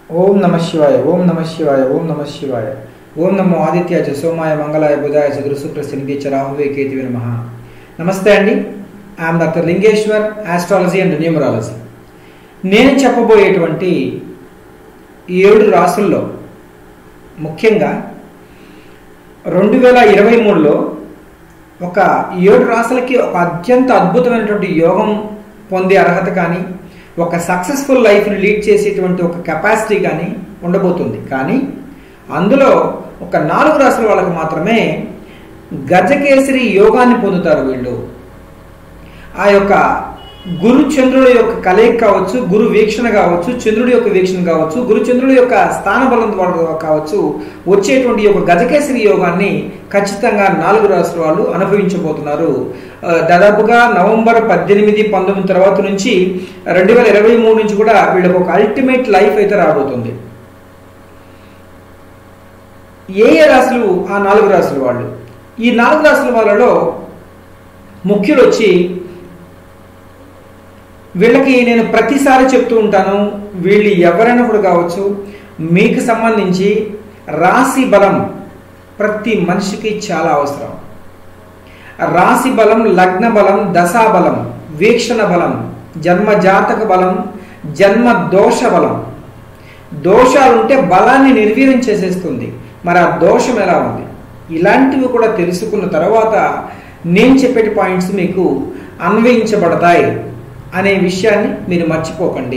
ఓం నమ శివాయ ఓం నమ శివాయ ఓం నమ శివాయ ఓం నమో ఆదిత్యాచ సోమాయ మంగళాయ బుధాయ చ శుక్ర శనికిచ రాహువే కేతువే నమ నమస్తే అండి I'm doctor Lingeshwar astrology and numerology నేను చెప్పబోయేటువంటి ఈ ఏడు రాసుల్లో ముఖ్యంగా రెండు వేల ఇరవై మూడులో ఒక ఏడు రాసులకి ఒక అత్యంత అద్భుతమైనటువంటి యోగం పొందే అర్హత కానీ ఒక సక్సెస్ఫుల్ లైఫ్ని లీడ్ చేసేటువంటి ఒక కెపాసిటీ కానీ ఉండబోతుంది కానీ అందులో ఒక నాలుగు రాసుల వాళ్ళకు మాత్రమే గజకేసరి యోగాన్ని పొందుతారు వీళ్ళు ఆ యొక్క గురు చంద్రుడి యొక్క కలయిక కావచ్చు గురు వీక్షణ కావచ్చు చంద్రుడి యొక్క వీక్షణ కావచ్చు గురు చంద్రుడి యొక్క స్థాన బలం ద్వారా కావచ్చు వచ్చేటువంటి యొక్క గజకేసరి యోగాన్ని ఖచ్చితంగా నాలుగు రాష్ట్ర వాళ్ళు అనుభవించబోతున్నారు దాదాపుగా నవంబర్ పద్దెనిమిది పంతొమ్మిది తర్వాత నుంచి రెండు వేల ఇరవై మూడు నుంచి కూడా వీళ్ళకి ఒక అల్టిమేట్ లైఫ్ అయితే రాబోతుంది ఏ ఏ రాశులు ఆ నాలుగు రాశుల వాళ్ళు ఈ నాలుగు రాశుల వాళ్ళలో ముఖ్యులు వచ్చి వీళ్ళకి నేను ప్రతిసారి చెప్తూ ఉంటాను వీళ్ళు ఎవరైనా కూడా కావచ్చు మీకు సంబంధించి రాశి బలం ప్రతి మనిషికి చాలా అవసరం రాశి బలం లగ్న బలం దశా బలం వీక్షణ బలం జన్మ జాతక బలం జన్మ దోష బలం దోషాలుంటే బలాన్ని నిర్వీర్యం చేసేస్తుంది మరి ఆ దోషం ఎలా ఉంది ఇలాంటివి కూడా తెలుసుకున్న తర్వాత నేను చెప్పే పాయింట్స్ మీకు అన్వయించబడతాయి అనే విషయాన్ని మీరు మర్చిపోకండి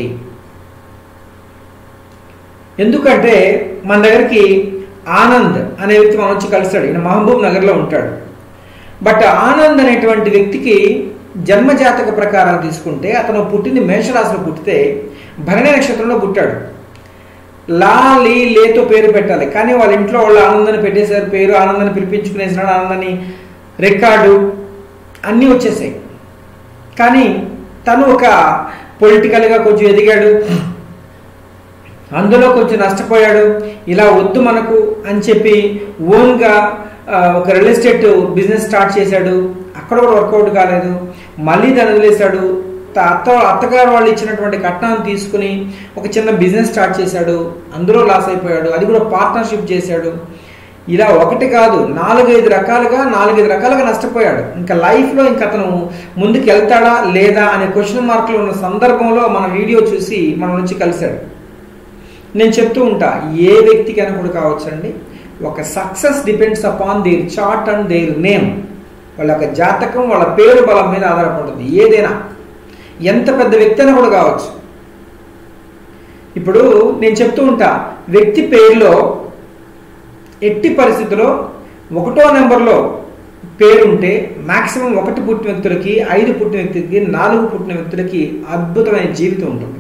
ఎందుకంటే మన దగ్గరికి ఆనంద్ అనే వ్యక్తి మనం వచ్చి కలుస్తాడు ఈయన మహబూబ్ నగర్లో ఉంటాడు బట్ ఆనంద్ అనేటువంటి వ్యక్తికి జన్మజాతక ప్రకారం తీసుకుంటే అతను పుట్టింది మేషరాశిలో పుట్టితే భరణి నక్షత్రంలో పుట్టాడు లా లీ లేతో పేరు పెట్టాలి కానీ వాళ్ళ ఇంట్లో వాళ్ళు ఆనందాన్ని పెట్టేశారు పేరు ఆనందాన్ని పిలిపించుకునేసినాడు ఆనందాన్ని రికార్డు అన్నీ వచ్చేసాయి కానీ తను ఒక పొలిటికల్గా కొంచెం ఎదిగాడు అందులో కొంచెం నష్టపోయాడు ఇలా వద్దు మనకు అని చెప్పి ఓన్గా ఒక రియల్ ఎస్టేట్ బిజినెస్ స్టార్ట్ చేశాడు అక్కడ కూడా వర్కౌట్ కాలేదు మళ్ళీ దాన్ని వదిలేశాడు అత్త అత్తగారు వాళ్ళు ఇచ్చినటువంటి కట్నాన్ని తీసుకుని ఒక చిన్న బిజినెస్ స్టార్ట్ చేశాడు అందులో లాస్ అయిపోయాడు అది కూడా పార్ట్నర్షిప్ చేశాడు ఇలా ఒకటి కాదు నాలుగైదు రకాలుగా నాలుగైదు రకాలుగా నష్టపోయాడు ఇంకా లైఫ్లో ఇంకా అతను ముందుకు వెళ్తాడా లేదా అనే క్వశ్చన్ మార్కులు ఉన్న సందర్భంలో మన వీడియో చూసి మన నుంచి కలిశాడు నేను చెప్తూ ఉంటా ఏ వ్యక్తికైనా కూడా కావచ్చండి ఒక success depends upon their chart and their name వాళ్ళ యొక్క జాతకం వాళ్ళ పేరు బలం మీద ఆధారపడుతుంది ఏదైనా ఎంత పెద్ద వ్యక్తి అయినా కూడా కావచ్చు ఇప్పుడు నేను చెప్తూ ఉంటా వ్యక్తి పేరులో ఎట్టి పరిస్థితుల్లో ఒకటో నెంబర్లో పేరుంటే మాక్సిమం ఒకటి పుట్టిన వ్యక్తులకి ఐదు పుట్టిన వ్యక్తికి నాలుగు పుట్టిన వ్యక్తులకి అద్భుతమైన జీవితం ఉంటుంది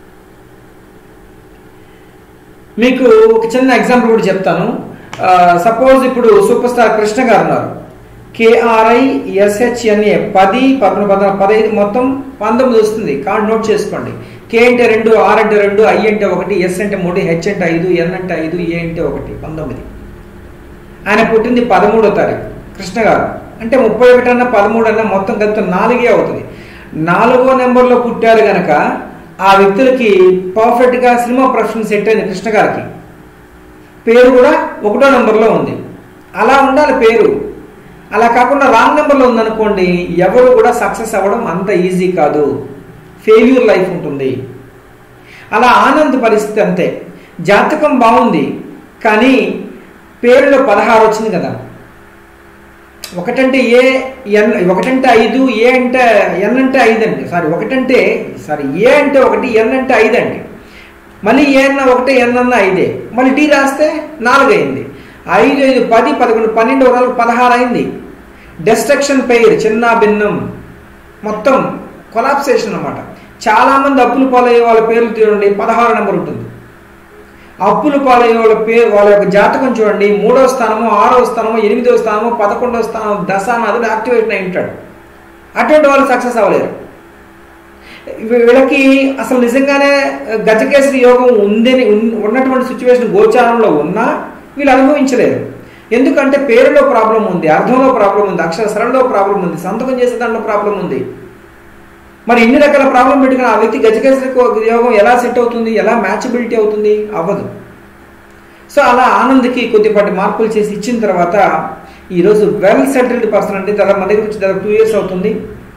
మీకు ఒక చిన్న ఎగ్జాంపుల్ కూడా చెప్తాను సపోజ్ ఇప్పుడు సూపర్ స్టార్ కృష్ణ గారు ఉన్నారు కేఆర్ఐ ఎస్హెచ్ఎన్ఏ పది పదకొండు పద పదహైదు మొత్తం పంతొమ్మిది వస్తుంది కార్డు నోట్ చేసుకోండి కే అంటే రెండు ఆర్ అంటే రెండు ఐ అంటే ఒకటి ఎస్ అంటే మూడు హెచ్ అంటే ఐదు ఎన్ అంటే ఐదు ఏ అంటే ఒకటి పంతొమ్మిది ఆయన పుట్టింది పదమూడో తారీఖు కృష్ణ గారు అంటే ముప్పై ఒకటి అన్న పదమూడు అన్న మొత్తం కలిపి నాలుగే అవుతుంది నాలుగో నెంబర్లో పుట్టారు గనక ఆ వ్యక్తులకి పర్ఫెక్ట్గా సినిమా ప్రొఫెషన్ సెట్ అయింది కృష్ణ గారికి పేరు కూడా ఒకటో నెంబర్లో ఉంది అలా ఉండాలి పేరు అలా కాకుండా రాంగ్ నెంబర్లో ఉందనుకోండి ఎవరు కూడా సక్సెస్ అవ్వడం అంత ఈజీ కాదు ఫెయిల్యూర్ లైఫ్ ఉంటుంది అలా ఆనంద్ పరిస్థితి అంతే జాతకం బాగుంది కానీ పేరులో పదహారు వచ్చింది కదా ఒకటంటే ఏ ఎన్ ఒకటంటే ఐదు ఏ అంటే ఎన్ అంటే ఐదు అండి సారీ ఒకటంటే సారీ ఏ అంటే ఒకటి ఎన్ అంటే ఐదు అండి మళ్ళీ ఏ అన్న ఒకటే ఎన్ అన్న ఐదే మళ్ళీ డి రాస్తే నాలుగు అయింది ఐదు ఐదు పది పదకొండు పన్నెండు ఒక నాలుగు పదహారు అయింది డెస్ట్రక్షన్ పెయిర్ చిన్న భిన్నం మొత్తం కొలాప్సేషన్ అనమాట చాలామంది అప్పులు పాలయ్యే వాళ్ళ పేర్లు చూడండి పదహారు నెంబర్ ఉంటుంది అప్పులు పాలయ్యే వాళ్ళ పేరు వాళ్ళ యొక్క జాతకం చూడండి మూడవ స్థానము ఆరవ స్థానము ఎనిమిదవ స్థానము పదకొండవ స్థానం దశ అది యాక్టివేట్ అయి ఉంటాడు అటువంటి వాళ్ళు సక్సెస్ అవ్వలేరు వీళ్ళకి అసలు నిజంగానే గజకేసరి యోగం ఉందని ఉన్నటువంటి సిచ్యువేషన్ గోచారంలో ఉన్నా వీళ్ళు అనుభవించలేరు ఎందుకంటే పేరులో ప్రాబ్లం ఉంది అర్థంలో ప్రాబ్లం ఉంది అక్షర సరళలో ప్రాబ్లం ఉంది సంతకం చేసే దాంట్లో ప్రాబ్లం ఉంది మరి ఇన్ని రకాల ప్రాబ్లం పెట్టుకుని ఆ వ్యక్తి గజకేసరి యోగం ఎలా సెట్ అవుతుంది ఎలా మ్యాచబిలిటీ అవుతుంది అవ్వదు సో అలా ఆనంద్కి కొద్దిపాటి మార్పులు చేసి ఇచ్చిన తర్వాత ఈరోజు వెల్ సెటిల్డ్ పర్సన్ అంటే దాదాపు మన దగ్గర వచ్చి దాదాపు టూ ఇయర్స్ అవుతుంది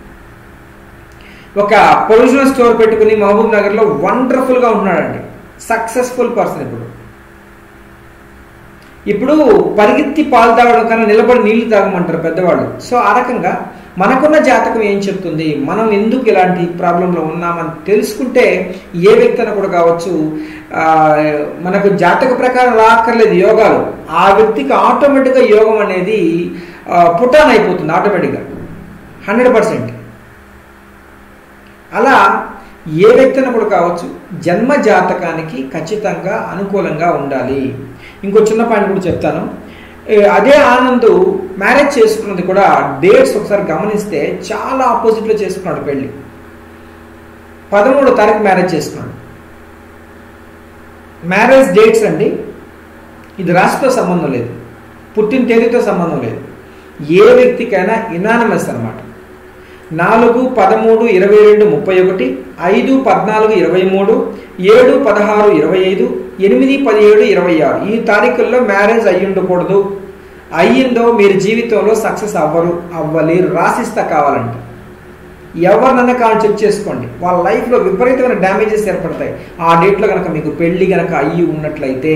ఒక ప్రొవిజనల్ స్టోర్ పెట్టుకుని మహబూబ్ నగర్లో వండర్ఫుల్గా ఉంటున్నాడండి సక్సెస్ఫుల్ పర్సన్ ఇప్పుడు ఇప్పుడు పరిగెత్తి పాలు తాగడం కన్నా నిలబడి నీళ్లు తాగమంటారు పెద్దవాళ్ళు సో ఆ రకంగా మనకున్న జాతకం ఏం చెప్తుంది మనం ఎందుకు ఇలాంటి ప్రాబ్లంలో ఉన్నామని తెలుసుకుంటే ఏ వ్యక్తి అయినా కూడా కావచ్చు మనకు జాతక ప్రకారం రాక్కర్లేదు యోగాలు ఆ వ్యక్తికి ఆటోమేటిక్గా యోగం అనేది పుటాన్ అయిపోతుంది ఆటోమేటిక్గా హండ్రెడ్ పర్సెంట్ అలా ఏ వ్యక్తిని కూడా కావచ్చు జన్మ జాతకానికి ఖచ్చితంగా అనుకూలంగా ఉండాలి ఇంకో చిన్న పాయింట్ కూడా చెప్తాను అదే ఆనంద్ మ్యారేజ్ చేసుకున్నది కూడా డేట్స్ ఒకసారి గమనిస్తే చాలా ఆపోజిట్లో చేసుకున్నాడు పెళ్ళి పదమూడో తారీఖు మ్యారేజ్ చేసుకున్నాడు మ్యారేజ్ డేట్స్ అండి ఇది రాశితో సంబంధం లేదు పుట్టిన తేదీతో సంబంధం లేదు ఏ వ్యక్తికైనా ఇనానమస్ అనమాట నాలుగు పదమూడు ఇరవై రెండు ముప్పై ఒకటి ఐదు పద్నాలుగు ఇరవై మూడు ఏడు పదహారు ఇరవై ఐదు ఎనిమిది పదిహేడు ఇరవై ఆరు ఈ తారీఖుల్లో మ్యారేజ్ అయ్యి ఉండకూడదు అయ్యిందో మీరు జీవితంలో సక్సెస్ అవ్వరు అవ్వలేరు రాసిస్తా కావాలంట ఎవరినన్నా కావాలి చెక్ చేసుకోండి వాళ్ళ లైఫ్లో విపరీతమైన డ్యామేజెస్ ఏర్పడతాయి ఆ డేట్లో కనుక మీకు పెళ్లి కనుక అయ్యి ఉన్నట్లయితే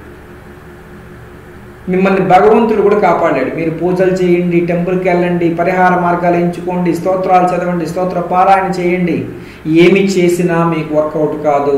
మిమ్మల్ని భగవంతుడు కూడా కాపాడాడు మీరు పూజలు చేయండి టెంపుల్కి వెళ్ళండి పరిహార మార్గాలు ఎంచుకోండి స్తోత్రాలు చదవండి స్తోత్ర పారాయణ చేయండి ఏమి చేసినా మీకు వర్కౌట్ కాదు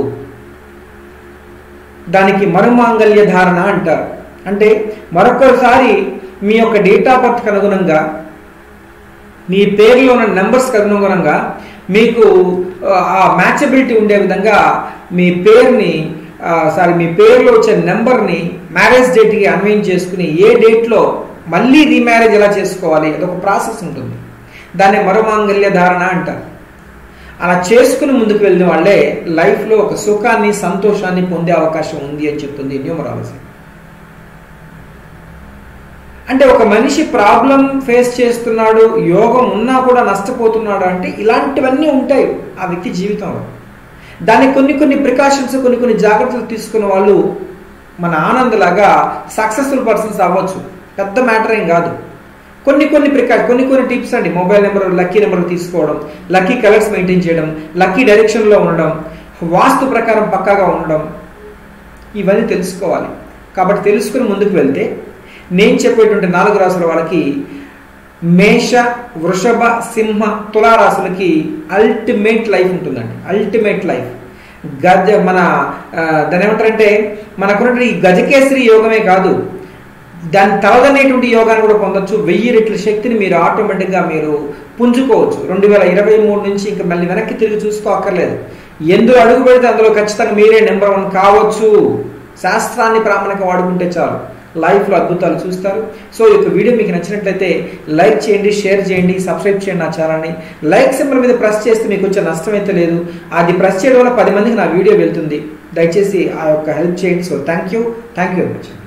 దానికి మరుమాంగల్య ధారణ అంటారు అంటే మరొకసారి మీ యొక్క డేట్ ఆఫ్ బర్త్కి అనుగుణంగా మీ పేరులో ఉన్న నెంబర్స్కి అనుగుణంగా మీకు ఆ మ్యాచబిలిటీ ఉండే విధంగా మీ పేరుని సారీ మీ పేరులో వచ్చే నెంబర్ని మ్యారేజ్ డేట్కి అన్వయం చేసుకుని ఏ డేట్లో మళ్ళీ రీమ్యారేజ్ ఎలా చేసుకోవాలి అదొక ప్రాసెస్ ఉంటుంది దాన్ని మరుమాంగల్య ధారణ అంటారు అలా చేసుకుని ముందుకు వెళ్ళిన వాళ్ళే లైఫ్లో ఒక సుఖాన్ని సంతోషాన్ని పొందే అవకాశం ఉంది అని చెప్తుంది న్యూమరాలజీ అంటే ఒక మనిషి ప్రాబ్లం ఫేస్ చేస్తున్నాడు యోగం ఉన్నా కూడా నష్టపోతున్నాడు అంటే ఇలాంటివన్నీ ఉంటాయి ఆ వ్యక్తి జీవితంలో దానికి కొన్ని కొన్ని ప్రికాషన్స్ కొన్ని కొన్ని జాగ్రత్తలు తీసుకున్న వాళ్ళు మన ఆనందలాగా సక్సెస్ఫుల్ పర్సన్స్ అవ్వచ్చు పెద్ద మ్యాటర్ ఏం కాదు కొన్ని కొన్ని ప్రికాషన్ కొన్ని కొన్ని టిప్స్ అండి మొబైల్ నెంబర్ లక్కీ నెంబర్ తీసుకోవడం లక్కీ కలర్స్ మెయింటైన్ చేయడం లక్కీ డైరెక్షన్లో ఉండడం వాస్తు ప్రకారం పక్కాగా ఉండడం ఇవన్నీ తెలుసుకోవాలి కాబట్టి తెలుసుకుని ముందుకు వెళ్తే నేను చెప్పేటువంటి నాలుగు రాసుల వాళ్ళకి మేష వృషభ సింహ తులారాశులకి అల్టిమేట్ లైఫ్ ఉంటుందండి అల్టిమేట్ లైఫ్ గజ మన దాని ఏమంటారంటే మనకున్నటువంటి ఈ గజకేసరి యోగమే కాదు దాని తలదనేటువంటి యోగాన్ని కూడా పొందొచ్చు వెయ్యి రెట్ల శక్తిని మీరు ఆటోమేటిక్గా మీరు పుంజుకోవచ్చు రెండు వేల ఇరవై మూడు నుంచి ఇంకా మళ్ళీ వెనక్కి తిరిగి చూసుకోక్కర్లేదు ఎందులో అడుగు పెడితే అందులో ఖచ్చితంగా మీరే నెంబర్ వన్ కావచ్చు శాస్త్రాన్ని ప్రామాణిక వాడుకుంటే చాలు లైఫ్లో అద్భుతాలు చూస్తారు సో ఈ యొక్క వీడియో మీకు నచ్చినట్లయితే లైక్ చేయండి షేర్ చేయండి సబ్స్క్రైబ్ చేయండి నా ఛానల్ని లైక్ సింబల్ మీద ప్రెస్ చేస్తే మీకు వచ్చే నష్టం అయితే లేదు అది ప్రెస్ చేయడం వల్ల పది మందికి నా వీడియో వెళ్తుంది దయచేసి ఆ యొక్క హెల్ప్ చేయండి so thank you thank you very much